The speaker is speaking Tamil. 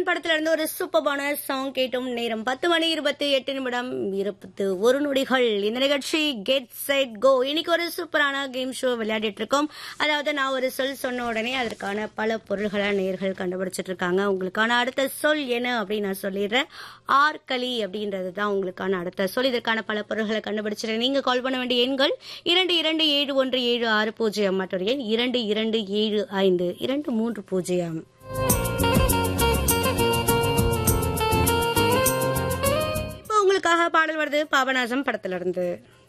பாபநாசம் படத்துல இருந்து ஒரு சூப்பரான சாங் கேட்டோம் நேரம் பத்து மணி இருபத்தி எட்டு நிமிடம் இருபத்து ஒரு நொடிகள் இந்த நிகழ்ச்சி கெட் செட் கோ இன்னைக்கு ஒரு சூப்பரான கேம் ஷோ விளையாடிட்டு இருக்கோம் அதாவது நான் ஒரு சொல் சொன்ன உடனே அதற்கான பல பொருள்களை நேர்கள் கண்டுபிடிச்சிட்டு இருக்காங்க உங்களுக்கான அடுத்த சொல் என்ன அப்படின்னு நான் சொல்லிடுறேன் ஆர்கலி அப்படின்றது தான் உங்களுக்கான அடுத்த சொல் இதற்கான பல பொருள்களை கண்டுபிடிச்சிட்டு நீங்க கால் பண்ண வேண்டிய எண்கள் இரண்டு இரண்டு ஏழு ஒன்று ஏழு ஆறு பூஜ்ஜியம் மற்றொரு எண் இரண்டு இரண்டு ஏழு ஐந்து இரண்டு மூன்று பூஜ்ஜியம் இப்போ உங்களுக்காக பாடல் வருது பாபநாசம் படத்துல இருந்து